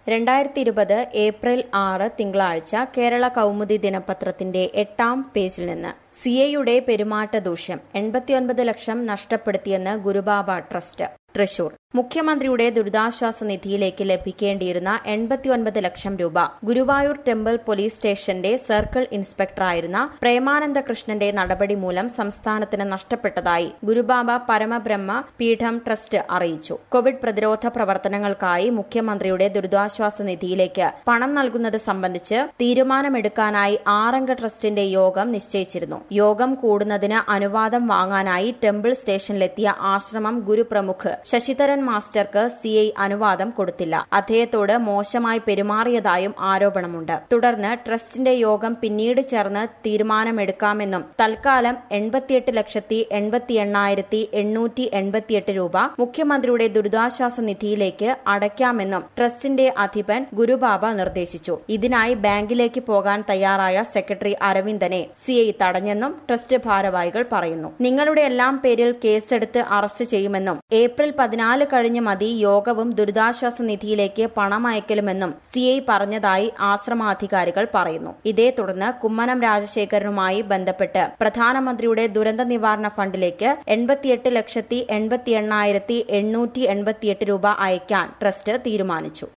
രണ്ടായിരത്തി ഇരുപത് ഏപ്രിൽ ആറ് തിങ്കളാഴ്ച കേരള കൗമുദി ദിനപത്രത്തിന്റെ എട്ടാം പേജിൽ നിന്ന് സി എയുടെ പെരുമാറ്റ ദൂഷ്യം എൺപത്തിയൊൻപത് ലക്ഷം നഷ്ടപ്പെടുത്തിയെന്ന് ഗുരുബാബ ട്രസ്റ്റ് തൃശൂർ മുഖ്യമന്ത്രിയുടെ ദുരിതാശ്വാസ നിധിയിലേക്ക് ലഭിക്കേണ്ടിയിരുന്ന എൺപത്തിയൊൻപത് ലക്ഷം രൂപ ഗുരുവായൂർ ടെമ്പിൾ പോലീസ് സ്റ്റേഷന്റെ സർക്കിൾ ഇൻസ്പെക്ടറായിരുന്ന പ്രേമാനന്ദ കൃഷ്ണന്റെ നടപടി മൂലം സംസ്ഥാനത്തിന് നഷ്ടപ്പെട്ടതായി ഗുരുബാബ പരമബ്രഹ്മ പീഠം ട്രസ്റ്റ് അറിയിച്ചു കോവിഡ് പ്രതിരോധ പ്രവർത്തനങ്ങൾക്കായി മുഖ്യമന്ത്രിയുടെ ദുരിതാശ്വാസ നിധിയിലേക്ക് പണം നൽകുന്നത് സംബന്ധിച്ച് തീരുമാനമെടുക്കാനായി ആറംഗ ട്രസ്റ്റിന്റെ യോഗം നിശ്ചയിച്ചിരുന്നു യോഗം കൂടുന്നതിന് അനുവാദം വാങ്ങാനായി ടെമ്പിൾ സ്റ്റേഷനിലെത്തിയ ആശ്രമം ഗുരുപ്രമുഖ് ശശിധരൻ മാസ്റ്റർക്ക് സി ഐ അനുവാദം കൊടുത്തില്ല അദ്ദേഹത്തോട് മോശമായി പെരുമാറിയതായും ആരോപണമുണ്ട് തുടർന്ന് ട്രസ്റ്റിന്റെ യോഗം പിന്നീട് ചേർന്ന് തീരുമാനമെടുക്കാമെന്നും തൽക്കാലം എൺപത്തിയെട്ട് ലക്ഷത്തി എൺപത്തി എണ്ണായിരത്തി എണ്ണൂറ്റി എൺപത്തിയെട്ട് രൂപ മുഖ്യമന്ത്രിയുടെ ദുരിതാശ്വാസ നിധിയിലേക്ക് അടയ്ക്കാമെന്നും ട്രസ്റ്റിന്റെ അധിപൻ ഗുരുബാബ നിർദ്ദേശിച്ചു ഇതിനായി ബാങ്കിലേക്ക് പോകാൻ തയ്യാറായ സെക്രട്ടറി അരവിന്ദനെ സി ഐ തടഞ്ഞെന്നും ട്രസ്റ്റ് ഭാരവാഹികൾ പറയുന്നു നിങ്ങളുടെ എല്ലാം പേരിൽ കേസെടുത്ത് അറസ്റ്റ് ചെയ്യുമെന്നും ഏപ്രിൽ പതിനാല് കഴിഞ്ഞ് മതി യോഗവും ദുരിതാശ്വാസ നിധിയിലേക്ക് പണം അയക്കലുമെന്നും സി ഐ പറഞ്ഞതായി ആശ്രമാധികാരികൾ പറയുന്നു ഇതേ തുടർന്ന് കുമ്മനം രാജശേഖരനുമായി ബന്ധപ്പെട്ട് പ്രധാനമന്ത്രിയുടെ ദുരന്ത നിവാരണ ഫണ്ടിലേക്ക് എൺപത്തിയെട്ട് ലക്ഷത്തി എൺപത്തി എണ്ണായിരത്തി എണ്ണൂറ്റി എൺപത്തിയെട്ട് രൂപ അയക്കാൻ ട്രസ്റ്റ് തീരുമാനിച്ചു